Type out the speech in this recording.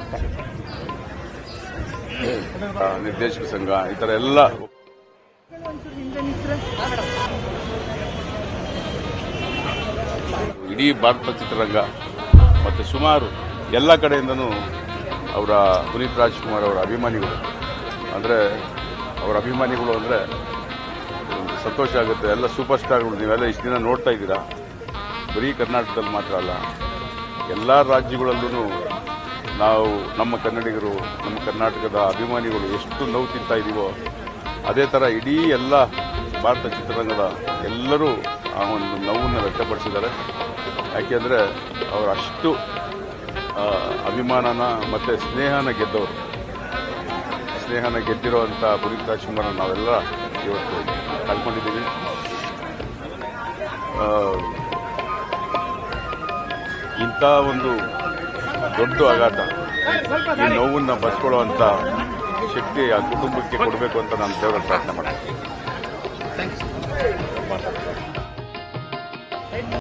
ಆ, ನಿರ್ದೇಶಕ ಸಂಘ ಈ ತರ ಎಲ್ಲ ಇಡೀ ಭಾರತ ಚಿತ್ರರಂಗ ಮತ್ತು ಸುಮಾರು ಎಲ್ಲ ಕಡೆಯಿಂದನೂ ಅವರ ಪುನೀತ್ ರಾಜ್ಕುಮಾರ್ ಅವರ ಅಭಿಮಾನಿಗಳು ಅಂದರೆ ಅವರ ಅಭಿಮಾನಿಗಳು ಅಂದರೆ ಸಂತೋಷ ಆಗುತ್ತೆ ಎಲ್ಲ ಸೂಪರ್ ಸ್ಟಾರ್ಗಳು ನೀವೆಲ್ಲ ಇಷ್ಟು ದಿನ ನೋಡ್ತಾ ಇದ್ದೀರಾ ಬರೀ ಕರ್ನಾಟಕದಲ್ಲಿ ಮಾತ್ರ ಅಲ್ಲ ಎಲ್ಲ ರಾಜ್ಯಗಳಲ್ಲೂ ನಾವು ನಮ್ಮ ಕನ್ನಡಿಗರು ನಮ್ಮ ಕರ್ನಾಟಕದ ಅಭಿಮಾನಿಗಳು ಎಷ್ಟು ನೋವು ತಿಂತಾ ಇದ್ದೀವೋ ಅದೇ ಥರ ಇಡೀ ಎಲ್ಲ ಭಾರತ ಚಿತ್ರರಂಗದ ಎಲ್ಲರೂ ಆ ಒಂದು ನೋವನ್ನು ವ್ಯಕ್ತಪಡಿಸಿದ್ದಾರೆ ಯಾಕೆಂದರೆ ಅವರು ಅಷ್ಟು ಆ, ಅಭಿಮಾನನ ಮತ್ತು ಸ್ನೇಹನ ಗೆದ್ದವರು ಸ್ನೇಹನ ಗೆದ್ದಿರೋವಂಥ ಪುನೀತ್ ರಾಜ್ಕುಮಾರ್ ನಾವೆಲ್ಲ ಇವತ್ತು ಕಳ್ಕೊಂಡಿದ್ದೀವಿ ಆ, ಇಂಥ ಒಂದು ದೊಡ್ಡ ಆಘಾತ ಈ ನೋವನ್ನು ಬಸ್ಕೊಳ್ಳುವಂಥ ಶಕ್ತಿ ಆ ಕುಟುಂಬಕ್ಕೆ ಕೊಡಬೇಕು ಅಂತ ನಾನು ದೇವರ ಪ್ರಾರ್ಥನೆ ಮಾಡ್ತೀನಿ